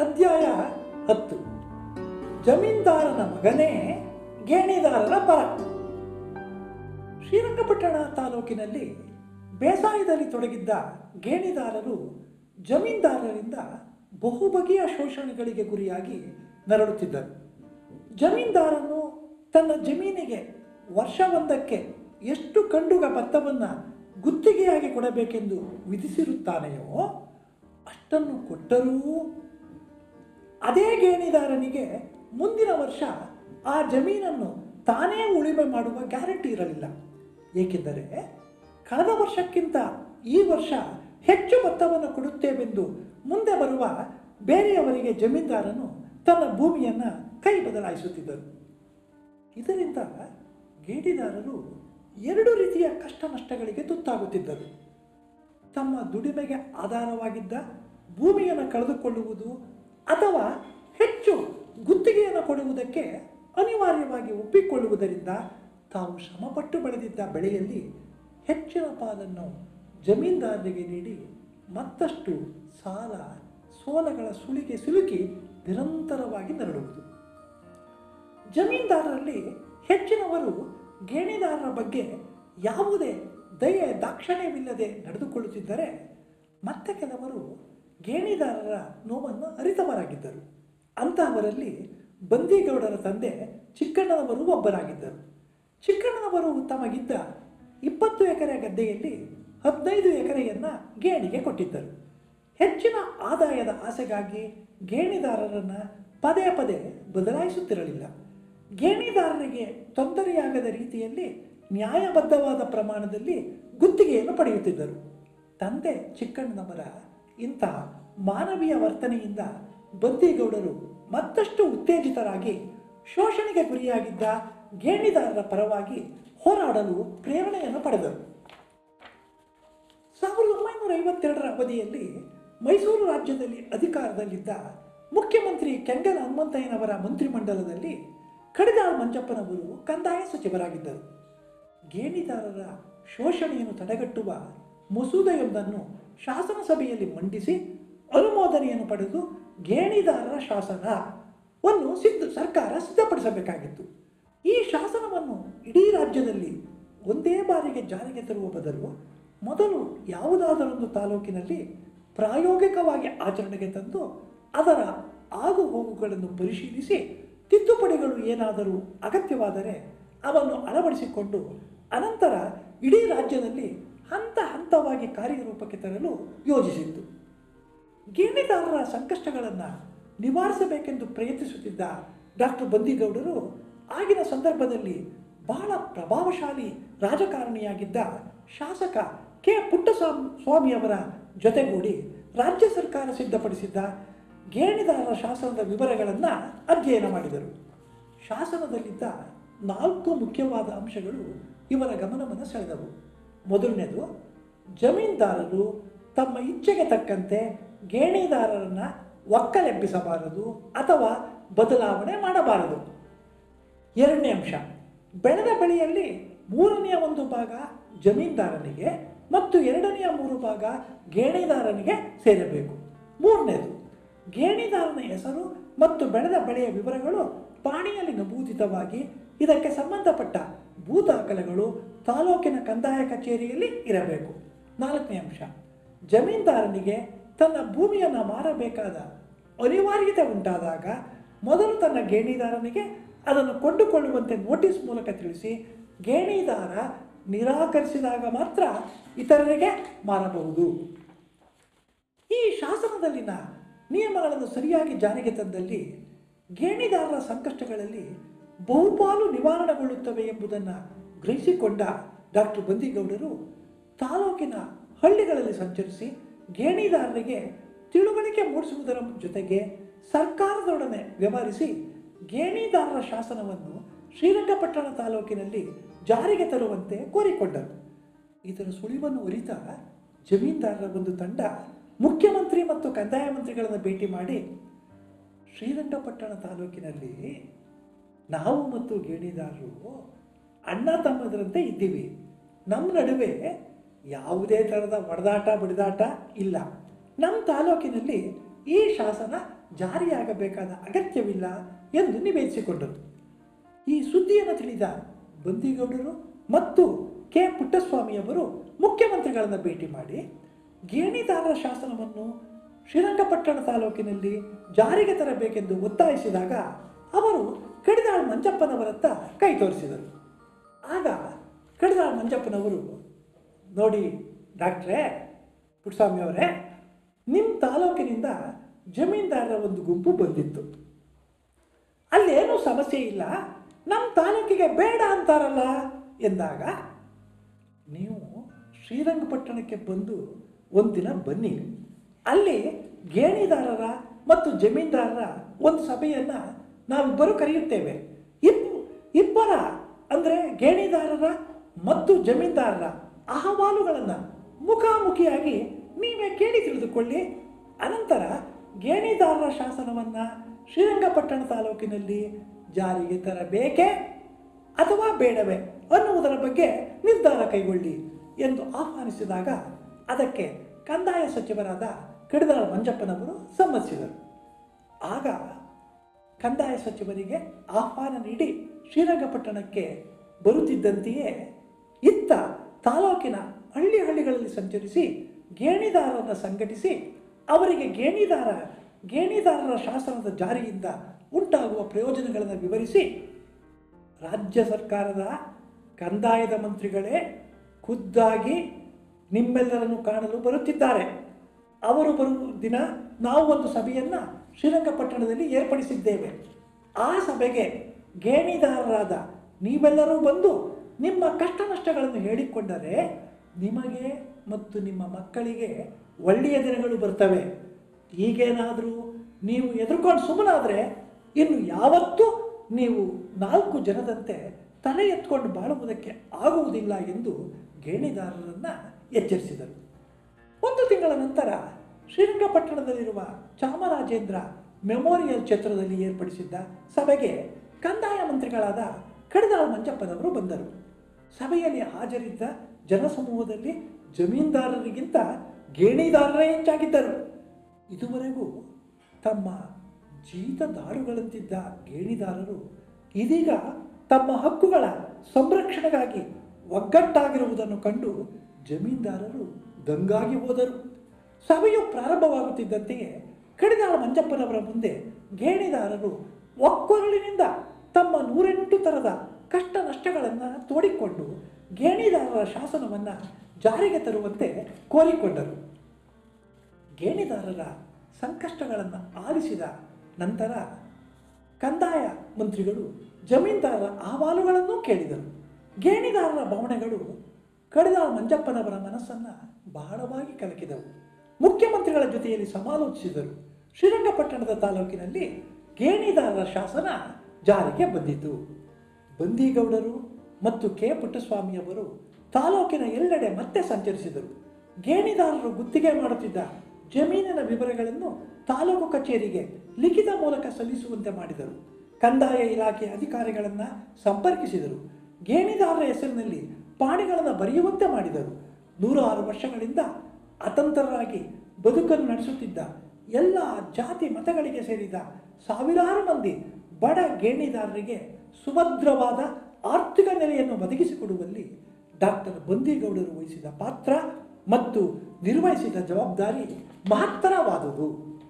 ಅಧ್ಯಾಯ ಹತ್ತು ಜಮೀನ್ದಾರನ ಮಗನೇ ಗೇಣಿದಾರರ ಪರ ಶ್ರೀರಂಗಪಟ್ಟಣ ತಾಲೂಕಿನಲ್ಲಿ ಬೇಸಾಯದಲ್ಲಿ ತೊಡಗಿದ್ದ ಗೇಣಿದಾರರು ಜಮೀನ್ದಾರರಿಂದ ಬಹುಬಗೆಯ ಶೋಷಣೆಗಳಿಗೆ ಗುರಿಯಾಗಿ ನರಳುತ್ತಿದ್ದರು ಜಮೀನ್ದಾರನು ತನ್ನ ಜಮೀನಿಗೆ ವರ್ಷವೊಂದಕ್ಕೆ ಎಷ್ಟು ಕಂಡುಗ ಭತ್ತವನ್ನು ಗುತ್ತಿಗೆಯಾಗಿ ಕೊಡಬೇಕೆಂದು ವಿಧಿಸಿರುತ್ತಾನೆಯೋ ಅಷ್ಟನ್ನು ಕೊಟ್ಟರೂ ಅದೇ ಗೇಣಿದಾರನಿಗೆ ಮುಂದಿನ ವರ್ಷ ಆ ಜಮೀನನ್ನು ತಾನೇ ಉಳಿಮೆ ಮಾಡುವ ಗ್ಯಾರಂಟಿ ಇರಲಿಲ್ಲ ಏಕೆಂದರೆ ಕಳೆದ ವರ್ಷಕ್ಕಿಂತ ಈ ವರ್ಷ ಹೆಚ್ಚು ಭತ್ತವನ್ನು ಕೊಡುತ್ತೇವೆಂದು ಮುಂದೆ ಬರುವ ಬೇರೆಯವರಿಗೆ ಜಮೀನ್ದಾರನು ತನ್ನ ಭೂಮಿಯನ್ನು ಕೈ ಬದಲಾಯಿಸುತ್ತಿದ್ದರು ಇದರಿಂದ ಗೇಡಿದಾರರು ಎರಡು ರೀತಿಯ ಕಷ್ಟ ನಷ್ಟಗಳಿಗೆ ತುತ್ತಾಗುತ್ತಿದ್ದರು ತಮ್ಮ ದುಡಿಮೆಗೆ ಆಧಾರವಾಗಿದ್ದ ಭೂಮಿಯನ್ನು ಕಳೆದುಕೊಳ್ಳುವುದು ಅಥವಾ ಹೆಚ್ಚು ಗುತ್ತಿಗೆಯನ್ನು ಕೊಡುವುದಕ್ಕೆ ಅನಿವಾರ್ಯವಾಗಿ ಒಪ್ಪಿಕೊಳ್ಳುವುದರಿಂದ ತಾವು ಶ್ರಮಪಟ್ಟು ಬೆಳೆದಿದ್ದ ಬೆಳೆಯಲ್ಲಿ ಹೆಚ್ಚಿನ ಪಾಲನ್ನು ಜಮೀನ್ದಾರರಿಗೆ ನೀಡಿ ಮತ್ತಷ್ಟು ಸಾಲ ಸೋಲಗಳ ಸುಳಿಗೆ ಸಿಲುಕಿ ನಿರಂತರವಾಗಿ ನರಳುವುದು ಜಮೀನ್ದಾರರಲ್ಲಿ ಹೆಚ್ಚಿನವರು ಗೇಣಿದಾರರ ಬಗ್ಗೆ ಯಾವುದೇ ದಯೆ ದಾಕ್ಷಣ್ಯವಿಲ್ಲದೆ ನಡೆದುಕೊಳ್ಳುತ್ತಿದ್ದರೆ ಮತ್ತೆ ಕೆಲವರು ಗೇಣಿದಾರರ ನೋವನ್ನು ಅರಿತವರಾಗಿದ್ದರು ಅಂತಹವರಲ್ಲಿ ಬಂದಿಗೌಡರ ತಂದೆ ಚಿಕ್ಕಣ್ಣನವರು ಒಬ್ಬರಾಗಿದ್ದರು ಚಿಕ್ಕಣ್ಣನವರು ತಮಗಿದ್ದ ಇಪ್ಪತ್ತು ಎಕರೆ ಗದ್ದೆಯಲ್ಲಿ ಹದಿನೈದು ಎಕರೆಯನ್ನು ಗೇಣಿಗೆ ಕೊಟ್ಟಿದ್ದರು ಹೆಚ್ಚಿನ ಆದಾಯದ ಆಸೆಗಾಗಿ ಗೇಣಿದಾರರನ್ನು ಪದೇ ಪದೇ ಬದಲಾಯಿಸುತ್ತಿರಲಿಲ್ಲ ಗೇಣಿದಾರರಿಗೆ ತೊಂದರೆಯಾಗದ ರೀತಿಯಲ್ಲಿ ನ್ಯಾಯಬದ್ಧವಾದ ಪ್ರಮಾಣದಲ್ಲಿ ಗುತ್ತಿಗೆಯನ್ನು ಪಡೆಯುತ್ತಿದ್ದರು ತಂದೆ ಚಿಕ್ಕಣ್ಣನವರ ಇಂಥ ಮಾನವೀಯ ವರ್ತನೆಯಿಂದ ಬಂದಿಗೌಡರು ಮತ್ತಷ್ಟು ಉತ್ತೇಜಿತರಾಗಿ ಶೋಷಣೆಗೆ ಗುರಿಯಾಗಿದ್ದ ಗೇಣಿದಾರರ ಪರವಾಗಿ ಹೋರಾಡಲು ಪ್ರೇರಣೆಯನ್ನು ಪಡೆದರು ಸಾವಿರದ ಒಂಬೈನೂರ ಐವತ್ತೆರಡರ ಅವಧಿಯಲ್ಲಿ ಮೈಸೂರು ರಾಜ್ಯದಲ್ಲಿ ಅಧಿಕಾರದಲ್ಲಿದ್ದ ಮುಖ್ಯಮಂತ್ರಿ ಕೆಂಗನ ಹನುಮಂತಯ್ಯನವರ ಮಂತ್ರಿಮಂಡಲದಲ್ಲಿ ಕಡಿದಾಳ್ ಮಂಜಪ್ಪನವರು ಕಂದಾಯ ಸಚಿವರಾಗಿದ್ದರು ಗೇಣಿದಾರರ ಶೋಷಣೆಯನ್ನು ತಡೆಗಟ್ಟುವ ಮಸೂದೆಯೊಂದನ್ನು ಶಾಸನಸಭೆಯಲ್ಲಿ ಮಂಡಿಸಿ ಅನುಮೋದನೆಯನ್ನು ಪಡೆದು ಗೇಣಿದಾರರ ಶಾಸನವನ್ನು ಸಿದ್ಧ ಸರ್ಕಾರ ಸಿದ್ಧಪಡಿಸಬೇಕಾಗಿತ್ತು ಈ ಶಾಸನವನ್ನು ಇಡೀ ರಾಜ್ಯದಲ್ಲಿ ಒಂದೇ ಬಾರಿಗೆ ಜಾರಿಗೆ ತರುವ ಬದಲು ಮೊದಲು ಯಾವುದಾದರೊಂದು ತಾಲೂಕಿನಲ್ಲಿ ಪ್ರಾಯೋಗಿಕವಾಗಿ ಆಚರಣೆಗೆ ತಂದು ಅದರ ಆಗು ಹೋಗುಗಳನ್ನು ಪರಿಶೀಲಿಸಿ ತಿದ್ದುಪಡಿಗಳು ಏನಾದರೂ ಅಗತ್ಯವಾದರೆ ಅವನ್ನು ಅಳವಡಿಸಿಕೊಂಡು ಅನಂತರ ಇಡೀ ರಾಜ್ಯದಲ್ಲಿ ಹಂತ ಹಂತವಾಗಿ ಕಾರ್ಯರೂಪಕ್ಕೆ ತರಲು ಯೋಜಿಸಿತ್ತು ಗೇಣಿದಾರರ ಸಂಕಷ್ಟಗಳನ್ನು ನಿವಾರಿಸಬೇಕೆಂದು ಪ್ರಯತ್ನಿಸುತ್ತಿದ್ದ ಡಾಕ್ಟರ್ ಬಂದಿಗೌಡರು ಆಗಿನ ಸಂದರ್ಭದಲ್ಲಿ ಬಹಳ ಪ್ರಭಾವಶಾಲಿ ರಾಜಕಾರಣಿಯಾಗಿದ್ದ ಶಾಸಕ ಕೆ ಪುಟ್ಟಸ್ವಾಮಿ ಸ್ವಾಮಿಯವರ ಜೊತೆಗೂಡಿ ರಾಜ್ಯ ಸರ್ಕಾರ ಸಿದ್ಧಪಡಿಸಿದ್ದ ಗೇಣಿದಾರರ ಶಾಸನದ ವಿವರಗಳನ್ನು ಅಧ್ಯಯನ ಮಾಡಿದರು ಶಾಸನದಲ್ಲಿದ್ದ ನಾಲ್ಕು ಮುಖ್ಯವಾದ ಅಂಶಗಳು ಇವರ ಗಮನವನ್ನು ಸೆಳೆದವು ಮೊದಲನೇದು ಜಮೀನ್ದಾರರು ತಮ್ಮ ಇಚ್ಛೆಗೆ ತಕ್ಕಂತೆ ಗೇಣಿದಾರರನ್ನು ಒಕ್ಕಲೆಬ್ಬಿಸಬಾರದು ಅಥವಾ ಬದಲಾವಣೆ ಮಾಡಬಾರದು ಎರಡನೇ ಅಂಶ ಬೆಳೆದ ಬೆಳೆಯಲ್ಲಿ ಮೂರನೆಯ ಒಂದು ಭಾಗ ಜಮೀನ್ದಾರನಿಗೆ ಮತ್ತು ಎರಡನೆಯ ಮೂರು ಭಾಗ ಗೇಣಿದಾರನಿಗೆ ಸೇರಬೇಕು ಮೂರನೇದು ಗೇಣಿದಾರನ ಹೆಸರು ಮತ್ತು ಬೆಳೆದ ಬೆಳೆಯ ವಿವರಗಳು ಪಾಣಿಯಲ್ಲಿ ನಮೂದಿತವಾಗಿ ಇದಕ್ಕೆ ಸಂಬಂಧಪಟ್ಟ ಭೂ ದಾಖಲೆಗಳು ತಾಲೂಕಿನ ಕಂದಾಯ ಕಚೇರಿಯಲ್ಲಿ ಇರಬೇಕು ನಾಲ್ಕನೇ ಅಂಶ ಜಮೀನ್ದಾರನಿಗೆ ತನ್ನ ಭೂಮಿಯನ್ನು ಮಾರಬೇಕಾದ ಅನಿವಾರ್ಯತೆ ಉಂಟಾದಾಗ ಮೊದಲು ತನ್ನ ಗೇಣಿದಾರನಿಗೆ ಅದನ್ನು ಕೊಂಡುಕೊಳ್ಳುವಂತೆ ನೋಟಿಸ್ ಮೂಲಕ ತಿಳಿಸಿ ಗೇಣಿದಾರ ನಿರಾಕರಿಸಿದಾಗ ಮಾತ್ರ ಇತರರಿಗೆ ಮಾರಬಹುದು ಈ ಶಾಸನದಲ್ಲಿನ ನಿಯಮಗಳನ್ನು ಸರಿಯಾಗಿ ಜಾರಿಗೆ ತಂದಲ್ಲಿ ಗೇಣಿದಾರರ ಸಂಕಷ್ಟಗಳಲ್ಲಿ ಬಹುಪಾಲು ನಿವಾರಣೆಗೊಳ್ಳುತ್ತವೆ ಎಂಬುದನ್ನು ಗ್ರಹಿಸಿಕೊಂಡ ಡಾಕ್ಟರ್ ಬಂದಿಗೌಡರು ತಾಲೂಕಿನ ಹಳ್ಳಿಗಳಲ್ಲಿ ಸಂಚರಿಸಿ ಗೇಣಿದಾರರಿಗೆ ತಿಳುವಳಿಕೆ ಮೂಡಿಸುವುದರ ಜೊತೆಗೆ ಸರ್ಕಾರದೊಡನೆ ವ್ಯವಹರಿಸಿ ಗೇಣಿದಾರರ ಶಾಸನವನ್ನು ಶ್ರೀರಂಗಪಟ್ಟಣ ತಾಲೂಕಿನಲ್ಲಿ ಜಾರಿಗೆ ತರುವಂತೆ ಕೋರಿಕೊಂಡರು ಇದರ ಸುಳಿವನ್ನು ಅರಿತ ಜಮೀನ್ದಾರರ ಒಂದು ತಂಡ ಮುಖ್ಯಮಂತ್ರಿ ಮತ್ತು ಕಂದಾಯ ಮಂತ್ರಿಗಳನ್ನು ಭೇಟಿ ಮಾಡಿ ಶ್ರೀರಂಗಪಟ್ಟಣ ತಾಲೂಕಿನಲ್ಲಿ ನಾವು ಮತ್ತು ಗೇಣಿದಾರರು ಅಣ್ಣ ತಮ್ಮದರಂತೆ ಇದ್ದೀವಿ ನಮ್ಮ ನಡುವೆ ಯಾವುದೇ ಥರದ ಹೊಡೆದಾಟ ಬಡಿದಾಟ ಇಲ್ಲ ನಮ್ಮ ತಾಲೂಕಿನಲ್ಲಿ ಈ ಶಾಸನ ಜಾರಿಯಾಗಬೇಕಾದ ಅಗತ್ಯವಿಲ್ಲ ಎಂದು ನಿವೇದಿಸಿಕೊಂಡರು ಈ ಸುದ್ದಿಯನ್ನು ತಿಳಿದ ಬಂದಿಗೌಡರು ಮತ್ತು ಕೆ ಪುಟ್ಟಸ್ವಾಮಿಯವರು ಮುಖ್ಯಮಂತ್ರಿಗಳನ್ನು ಭೇಟಿ ಮಾಡಿ ಗೇಣಿದಾರರ ಶಾಸನವನ್ನು ಶ್ರೀರಂಗಪಟ್ಟಣ ತಾಲೂಕಿನಲ್ಲಿ ಜಾರಿಗೆ ತರಬೇಕೆಂದು ಒತ್ತಾಯಿಸಿದಾಗ ಅವರು ಕಡಿದಾಳ್ ಮಂಜಪ್ಪನವರತ್ತ ಕೈ ತೋರಿಸಿದರು ಆಗ ಕಡಿದಾಳ್ ಮಂಜಪ್ಪನವರು ನೋಡಿ ಡಾಕ್ಟ್ರೇ ಪುಟ್ಟಸ್ವಾಮಿ ಅವರೇ ನಿಮ್ಮ ತಾಲೂಕಿನಿಂದ ಜಮೀನ್ದಾರರ ಒಂದು ಗುಂಪು ಬಂದಿತ್ತು ಅಲ್ಲೇನೂ ಸಮಸ್ಯೆ ಇಲ್ಲ ನಮ್ಮ ತಾಲೂಕಿಗೆ ಬೇಡ ಅಂತಾರಲ್ಲ ಎಂದಾಗ ನೀವು ಶ್ರೀರಂಗಪಟ್ಟಣಕ್ಕೆ ಬಂದು ಒಂದಿನ ಬನ್ನಿ ಅಲ್ಲಿ ಗೇಣಿದಾರರ ಮತ್ತು ಜಮೀನ್ದಾರರ ಒಂದು ಸಭೆಯನ್ನು ನಾವಿಬ್ಬರು ಕರೆಯುತ್ತೇವೆ ಇಬ್ ಇಬ್ಬರ ಅಂದರೆ ಗೇಣಿದಾರರ ಮತ್ತು ಜಮೀನ್ದಾರರ ಅಹವಾಲುಗಳನ್ನು ಮುಖಾಮುಖಿಯಾಗಿ ನೀವೇ ಕೇಳಿ ತಿಳಿದುಕೊಳ್ಳಿ ಅನಂತರ ಗೇಣಿದಾರರ ಶಾಸನವನ್ನು ಶ್ರೀರಂಗಪಟ್ಟಣ ತಾಲೂಕಿನಲ್ಲಿ ಜಾರಿಗೆ ತರಬೇಕೇ ಅಥವಾ ಬೇಡವೇ ಅನ್ನುವುದರ ಬಗ್ಗೆ ನಿರ್ಧಾರ ಕೈಗೊಳ್ಳಿ ಎಂದು ಆಹ್ವಾನಿಸಿದಾಗ ಅದಕ್ಕೆ ಕಂದಾಯ ಸಚಿವರಾದ ಕಡಿದಾಳ ಮಂಜಪ್ಪನವರು ಸಮ್ಮತಿಸಿದರು ಆಗ ಕಂದಾಯ ಸಚಿವರಿಗೆ ಆಹ್ವಾನ ನೀಡಿ ಶ್ರೀರಂಗಪಟ್ಟಣಕ್ಕೆ ಬರುತ್ತಿದ್ದಂತೆಯೇ ಇತ್ತ ತಾಲೂಕಿನ ಹಳ್ಳಿ ಹಳ್ಳಿಗಳಲ್ಲಿ ಸಂಚರಿಸಿ ಗೇಣಿದಾರರನ್ನು ಸಂಘಟಿಸಿ ಅವರಿಗೆ ಗೇಣಿದಾರ ಗೇಣಿದಾರರ ಶಾಸನದ ಜಾರಿಯಿಂದ ಉಂಟಾಗುವ ಪ್ರಯೋಜನಗಳನ್ನು ವಿವರಿಸಿ ರಾಜ್ಯ ಸರ್ಕಾರದ ಕಂದಾಯದ ಮಂತ್ರಿಗಳೇ ಖುದ್ದಾಗಿ ನಿಮ್ಮೆಲ್ಲರನ್ನು ಕಾಣಲು ಬರುತ್ತಿದ್ದಾರೆ ಅವರು ಬರುವ ದಿನ ನಾವು ಒಂದು ಸಭೆಯನ್ನು ಶ್ರೀರಂಗಪಟ್ಟಣದಲ್ಲಿ ಏರ್ಪಡಿಸಿದ್ದೇವೆ ಆ ಸಭೆಗೆ ಗೇಣಿದಾರರಾದ ನೀವೆಲ್ಲರೂ ಬಂದು ನಿಮ್ಮ ಕಷ್ಟ ನಷ್ಟಗಳನ್ನು ಹೇಳಿಕೊಂಡರೆ ನಿಮಗೆ ಮತ್ತು ನಿಮ್ಮ ಮಕ್ಕಳಿಗೆ ಒಳ್ಳೆಯ ದಿನಗಳು ಬರ್ತವೆ ಈಗೇನಾದರೂ ನೀವು ಎದುರ್ಕೊಂಡು ಸುಮ್ಮನಾದರೆ ಇನ್ನು ಯಾವತ್ತೂ ನೀವು ನಾಲ್ಕು ಜನದಂತೆ ತಲೆ ಎತ್ಕೊಂಡು ಬಾಳುವುದಕ್ಕೆ ಆಗುವುದಿಲ್ಲ ಎಂದು ಗೇಣಿದಾರರನ್ನು ಎಚ್ಚರಿಸಿದರು ಒಂದು ತಿಂಗಳ ನಂತರ ಶ್ರೀರಂಗಪಟ್ಟಣದಲ್ಲಿರುವ ಚಾಮರಾಜೇಂದ್ರ ಮೆಮೋರಿಯಲ್ ಕ್ಷೇತ್ರದಲ್ಲಿ ಏರ್ಪಡಿಸಿದ್ದ ಸಭೆಗೆ ಕಂದಾಯ ಮಂತ್ರಿಗಳಾದ ಕಡಿದಾಳ್ ಮಂಜಪ್ಪನವರು ಬಂದರು ಸಭೆಯಲ್ಲಿ ಹಾಜರಿದ್ದ ಜನಸಮೂಹದಲ್ಲಿ ಜಮೀನ್ದಾರರಿಗಿಂತ ಗೇಣಿದಾರರೇ ಹೆಚ್ಚಾಗಿದ್ದರು ಇದುವರೆಗೂ ತಮ್ಮ ಜೀತದಾಳುಗಳಂತಿದ್ದ ಗೇಣಿದಾರರು ಇದೀಗ ತಮ್ಮ ಹಕ್ಕುಗಳ ಸಂರಕ್ಷಣೆಗಾಗಿ ಒಗ್ಗಟ್ಟಾಗಿರುವುದನ್ನು ಕಂಡು ಜಮೀನ್ದಾರರು ದಂಗಾಗಿ ಹೋದರು ಸಭೆಯು ಪ್ರಾರಂಭವಾಗುತ್ತಿದ್ದಂತೆಯೇ ಕಡಿದಾಳ ಮಂಜಪ್ಪನವರ ಮುಂದೆ ಗೇಣಿದಾರರು ಒಕ್ಕೊರಳಿನಿಂದ ತಮ್ಮ ನೂರೆಂಟು ಥರದ ಕಷ್ಟ ನಷ್ಟಗಳನ್ನು ತೋಡಿಕೊಂಡು ಗೇಣಿದಾರರ ಶಾಸನವನ್ನು ಜಾರಿಗೆ ತರುವಂತೆ ಕೋರಿಕೊಂಡರು ಗೇಣಿದಾರರ ಸಂಕಷ್ಟಗಳನ್ನು ಆಲಿಸಿದ ನಂತರ ಕಂದಾಯ ಮಂತ್ರಿಗಳು ಜಮೀನ್ದಾರರ ಅಹವಾಲುಗಳನ್ನು ಕೇಳಿದರು ಗೇಣಿದಾರರ ಭಾವನೆಗಳು ಕಡಿದಾಳ ಮಂಜಪ್ಪನವರ ಮನಸ್ಸನ್ನು ಬಹಳವಾಗಿ ಕಲಕಿದವು ಮುಖ್ಯಮಂತ್ರಿಗಳ ಜೊತೆಯಲ್ಲಿ ಸಮಾಲೋಚಿಸಿದರು ಶ್ರೀರಂಗಪಟ್ಟಣದ ತಾಲೂಕಿನಲ್ಲಿ ಗೇಣಿದಾರರ ಶಾಸನ ಜಾರಿಗೆ ಬಂದಿತು ಬಂದಿಗೌಡರು ಮತ್ತು ಕೆ ಪುಟ್ಟಸ್ವಾಮಿಯವರು ತಾಲೂಕಿನ ಎಲ್ಲೆಡೆ ಮತ್ತೆ ಸಂಚರಿಸಿದರು ಗೇಣಿದಾರರು ಗುತ್ತಿಗೆ ಮಾಡುತ್ತಿದ್ದ ಜಮೀನಿನ ವಿವರಗಳನ್ನು ತಾಲೂಕು ಕಚೇರಿಗೆ ಲಿಖಿತ ಮೂಲಕ ಸಲ್ಲಿಸುವಂತೆ ಮಾಡಿದರು ಕಂದಾಯ ಇಲಾಖೆ ಅಧಿಕಾರಿಗಳನ್ನು ಸಂಪರ್ಕಿಸಿದರು ಗೇಣಿದಾರರ ಹೆಸರಿನಲ್ಲಿ ಪಾಣಿಗಳನ್ನು ಬರೆಯುವಂತೆ ಮಾಡಿದರು ನೂರಾರು ವರ್ಷಗಳಿಂದ ಅತಂತ್ರರಾಗಿ ಬದುಕನ್ನು ನಡೆಸುತ್ತಿದ್ದ ಎಲ್ಲ ಜಾತಿ ಮತಗಳಿಗೆ ಸೇರಿದ ಸಾವಿರಾರು ಮಂದಿ ಬಡ ಗೇಣಿದಾರರಿಗೆ ಸುಭದ್ರವಾದ ಆರ್ಥಿಕ ನೆಲೆಯನ್ನು ಒದಗಿಸಿಕೊಡುವಲ್ಲಿ ಡಾಕ್ಟರ್ ಬಂದಿಗೌಡರು ವಹಿಸಿದ ಪಾತ್ರ ಮತ್ತು ನಿರ್ವಹಿಸಿದ ಜವಾಬ್ದಾರಿ ಮಹತ್ತರವಾದುದು